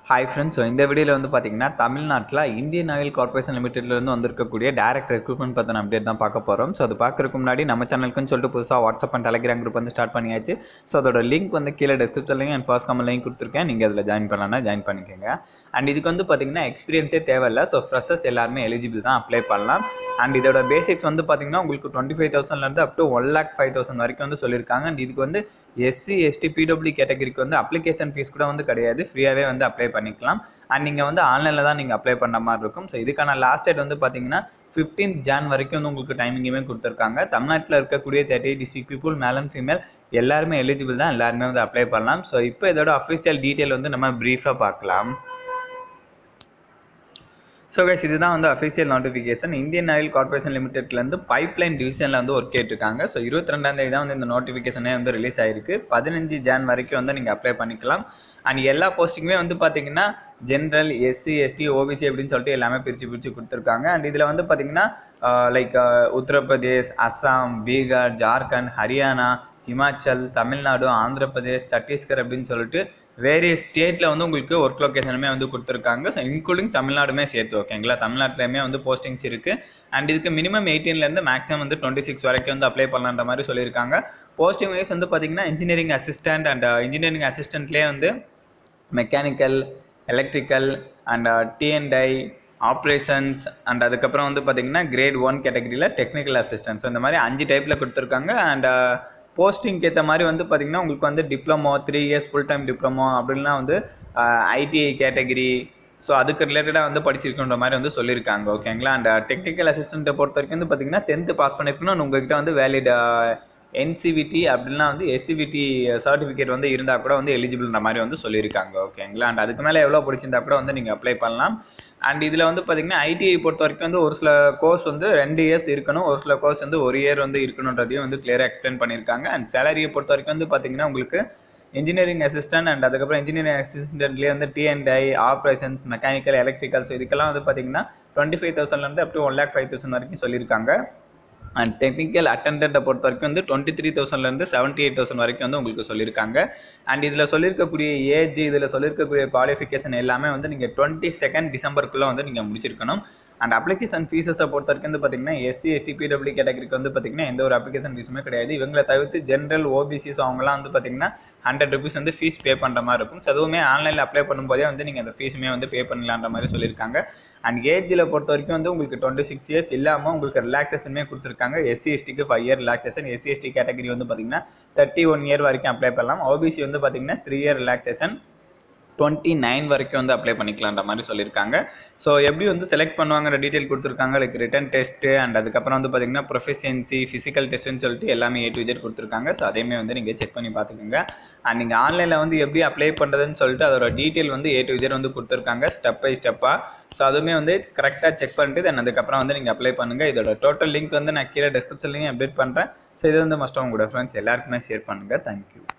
hi friends so இந்த வீடியோவில் வந்து பார்த்தீங்கன்னா தமிழ்நாட்டில் இந்தியன் ஆயில் கார்பரேஷன் லிமிடெட்லேருந்து வந்திருக்கக்கூடிய டேரக்ட் ரெக்ரூட்மெண்ட் பற்றின அப்டேட் தான் பார்க்க போகிறோம் ஸோ அது பார்க்கறதுக்கு முன்னாடி நம்ம சேனலுக்குன்னு சொல்லிட்டு புதுசாக வாட்ஸ்அப் அண்ட் டெலிகிராம் குரூப் வந்து ஸ்டார்ட் பண்ணியாச்சு ஸோ அதோட லிங்க் வந்து கீழே டிஸ்கிரிப்ஷன்லையும் அண்ட் ஃபர்ஸ்ட் கமெண்ட்லையும் கொடுத்துருக்கேன் நீங்கள் அதில் ஜாயின் பண்ணலாம்னா ஜாயின் பண்ணிக்கோங்க அண்ட் இதுக்கு வந்து பார்த்தீங்கன்னா எக்ஸ்பீரியன்ஸே தேவையில்லை ஸோ ஃப்ரெஷர்ஸ் எல்லாருமே எலிஜிபிள் தான் அப்ளை பண்ணலாம் அண்ட் இதோட பேசிக்ஸ் வந்து பார்த்தீங்கன்னா உங்களுக்கு டுவெண்ட்டி ஃபைவ் தௌசண்ட்லேருந்து up to one lakh five thousand வரைக்கும் வந்து சொல்லியிருக்காங்க அண்ட் இதுக்கு வந்து எஸ்சி எஸ்டி பிடபிள்யூ கேட்டகரிக்கு வந்து அப்ளிகேஷன் ஃபீஸ் கூட வந்து கிடையாது ஃப்ரீயாகவே வந்து அப்ளை பண்ணிக்கலாம் அண்ட் நீங்கள் வந்து ஆன்லைனில் தான் நீங்கள் அப்ளை பண்ணுற மாதிரி இருக்கும் ஸோ இதுக்கான லாஸ்ட் டேட் வந்து பார்த்தீங்கன்னா ஃபிஃப்டீன்த் ஜான் வரைக்கும் வந்து உங்களுக்கு டைமிங்குமே கொடுத்துருக்காங்க தமிழ்நாட்டில் இருக்கக்கூடிய thirty district people male and female எல்லாருமே எலிஜிபிள் தான் எல்லாருமே வந்து அப்ளை பண்ணலாம் ஸோ இப்போ இதோட அஃபிஷியல் டீட்டெயில் வந்து நம்ம ப்ரீஃபாக பார்க்கலாம் ஸோ கைஸ் இதுதான் வந்து official notification Indian Oil Corporation லிமிடெட்லேருந்து பைப்லைன் டிவிஷனில் வந்து ஒர்க் கேட்டிருக்காங்க ஸோ இருபத்தி ரெண்டாம் தேதி தான் வந்து இந்த நோட்டிஃபிகேஷனே வந்து ரிலீஸ் ஆயிருக்கு பதினஞ்சு ஜான் வரைக்கும் வந்து நீங்கள் அப்ளை பண்ணிக்கலாம் அண்ட் எல்லா போஸ்டிங்குமே வந்து பார்த்தீங்கன்னா ஜென்ரல் எஸ்சி எஸ்டி ஓபிசி அப்படின்னு சொல்லிட்டு எல்லாமே பிரித்து பிரித்து கொடுத்துருக்காங்க அண்ட் இதில் வந்து பார்த்தீங்கன்னா லைக் உத்தரப்பிரதேஷ் அஸ்ஸாம் பீகார் ஜார்க்கண்ட் ஹரியானா ஹிமாச்சல் தமிழ்நாடு ஆந்திர பிரதேஷ் சத்தீஸ்கர் அப்படின்னு சொல்லிட்டு வேரியஸ் ஸ்டேட்டில் வந்து உங்களுக்கு ஒர்க் லொக்கேஷனுமே வந்து கொடுத்துருக்காங்க ஸோ இன்க்ளூடிங் தமிழ்நாடுமே சேர்த்து ஓகேங்களா தமிழ்நாட்டிலையுமே வந்து போஸ்டிங்ஸ் இருக்குது அண்ட் இதுக்கு மினிமம் எயிட்டீன்லேருந்து மேக்ஸிமம் வந்து டுவெண்ட்டி சிக்ஸ் வரைக்கும் வந்து அப்ளை பண்ணலான்ற மாதிரி சொல்லியிருக்காங்க போஸ்டிங் வைஸ் வந்து பார்த்தீங்கன்னா இன்ஜினியரிங் அசிஸ்டன்ட் அண்ட் இன்ஜினியரிங் அசிஸ்டன்ட்லேயே வந்து mechanical electrical and TNI operations and அதுக்கப்புறம் வந்து பார்த்தீங்கன்னா கிரேட் ஒன் கேட்டகரியில் டெக்னிக்கல் அசிஸ்டன்ட் ஸோ இந்த மாதிரி அஞ்சு டைப்பில் கொடுத்துருக்காங்க அண்ட் போஸ்டிங்க்கு ஏற்ற மாதிரி வந்து பார்த்திங்கன்னா உங்களுக்கு வந்து diploma three years full time diploma அப்படின்லாம் வந்து ஐடிஐ கேட்டகரி ஸோ அதுக்கு ரிலேட்டடாக வந்து படிச்சிருக்கின்ற மாதிரி வந்து சொல்லியிருக்காங்க ஓகேங்களா அண்ட் டெக்னிக்கல் அசிஸ்டண்ட்டை பொறுத்த வரைக்கும் வந்து பார்த்திங்கன்னா டென்த்து பாஸ் பண்ணிருக்கணும் உங்ககிட்ட வந்து வேலிட் என்சிவிடி அப்படின்னா வந்து எஸ்சிவிடி சர்டிஃபிகேட் வந்து இருந்தால் கூட வந்து எலிஜிபிள்ன்ற மாதிரி வந்து சொல்லியிருக்காங்க ஓகேங்களா அண்ட் அதுக்கு மேலே எவ்வளோ பிடிச்சிருந்தா கூட வந்து நீங்கள் அப்ளை பண்ணலாம் அண்ட் இதில் வந்து பார்த்தீங்கன்னா ஐடிஐ பொறுத்த வரைக்கும் வந்து ஒரு சில கோர்ஸ் வந்து ரெண்டு இயர்ஸ் இருக்கணும் ஒரு சில கோர்ஸ் வந்து ஒரு இயர் வந்து இருக்கணுன்றதையும் வந்து கிளியராக எக்ஸ்பிளைன் பண்ணியிருக்காங்க அண்ட் சேலரியை பொறுத்த வரைக்கும் வந்து பார்த்தீங்கன்னா உங்களுக்கு இன்ஜினியரிங் அசிஸ்டன்ட் அண்ட் அதுக்கப்புறம் இன்ஜினியரிங் அசிஸ்டன்ட்லேயே வந்து TNI operations mechanical electrical so இதுக்கெல்லாம் வந்து பார்த்தீங்கன்னா டுவெண்ட்டி ஃபைவ் தௌசண்ட்லேருந்து up to one lakh five thousand வரைக்கும் சொல்லியிருக்காங்க அண்ட் டெக்னிக்கல் அட்டண்டண்ட்டை பொறுத்த வரைக்கும் வந்து டுவெண்ட்டி த்ரீ தௌசண்ட்லேருந்து செவன்ட்டி எயிட் தௌசண்ட் வரைக்கும் வந்து உங்களுக்கு சொல்லியிருக்காங்க அண்ட் இதில் சொல்லியிருக்கக்கூடிய ஏஜ் இதில் சொல்லியிருக்கக்கூடிய குவாலிஃபிகேஷன் எல்லாமே வந்து நீங்கள் டுவெண்ட்டி செகண்ட் டிசம்பருக்குள்ளே வந்து நீங்கள் முடிச்சிருக்கணும் அண்ட் அப்ளிகேஷன் ஃபீஸஸை பொறுத்த வரைக்கும் வந்து பார்த்தீங்கன்னா எஸ்சி எஸ்டி பிடபிள்யூ கேட்டகரிக்கு வந்து பார்த்தீங்கன்னா எந்த ஒரு அப்ளிகேஷன் ஃபீஸுமே கிடையாது இவங்களை தவிர்த்து ஜென்ரல் ஓபிசிஸ் அவங்கலாம் வந்து பார்த்தீங்கன்னா ஹண்ட்ரட் ருபீஸ் வந்து ஃபீஸ் பே பண்ணுற மாதிரி இருக்கும் ஸோ அதுவுமே ஆன்லைனில் அப்ளை பண்ணும்போதே வந்து நீங்கள் அந்த ஃபீஸுமே வந்து பே பண்ணலான்ற மாதிரி சொல்லியிருக்காங்க அண்ட் ஏஜில் பொறுத்த வரைக்கும் வந்து உங்களுக்கு டுவெண்ட்டி சிக்ஸ் இயர்ஸ் இல்லாமல் உங்களுக்கு ரிலாக்ஸேஷனுமே கொடுத்துருக்காங்க எஸ்சி எஸ்டிக்கு five year relaxation SC ST category வந்து பார்த்தீங்கன்னா தேர்ட்டி ஒன் இயர் வரைக்கும் அப்ளை பண்ணலாம் ஓபிசி வந்து பார்த்தீங்கன்னா three year relaxation twenty nine வரைக்கும் வந்து அப்ளை பண்ணிக்கலான்ற மாதிரி சொல்லியிருக்காங்க ஸோ எப்படி வந்து செலக்ட் பண்ணுவாங்கிற டீட்டெயில் கொடுத்துருக்காங்க லைக் ரிட்டன் டெஸ்ட்டு அண்ட் அதுக்கப்புறம் வந்து பார்த்தீங்கன்னா ப்ரொஃபஷன்சி ஃபிசிக்கல் டெஸ்ட்டுன்னு சொல்லிட்டு எல்லாமே ஏ டு ஜெட் கொடுத்துருக்காங்க ஸோ அதையுமே வந்து நீங்கள் செக் பண்ணி பார்த்துக்கோங்க அண்ட் நீங்கள் ஆன்லைனில் வந்து எப்படி அப்ளை பண்ணுறதுன்னு சொல்லிட்டு அதோட டீட்டெயில் வந்து ஏ டு ஜெட் வந்து கொடுத்துருக்காங்க ஸ்டெப் பை ஸ்டெப்பாக ஸோ அதுவுமே வந்து கரெக்டாக செக் பண்ணிட்டு தென் அதுக்கப்புறம் வந்து நீங்கள் அப்ளை பண்ணுங்கள் இதோட டோட்டல் லிங்க் வந்து நான் கீழே டிஸ்கிரிப்ஷன்லையும் அப்டேட் பண்ணுறேன் ஸோ இது வந்து மஸ்ட்டாக உங்களோட ஃப்ரெண்ட்ஸ் எல்லாருக்குமே ஷேர் பண்ணுங்கள் தேங்க்யூ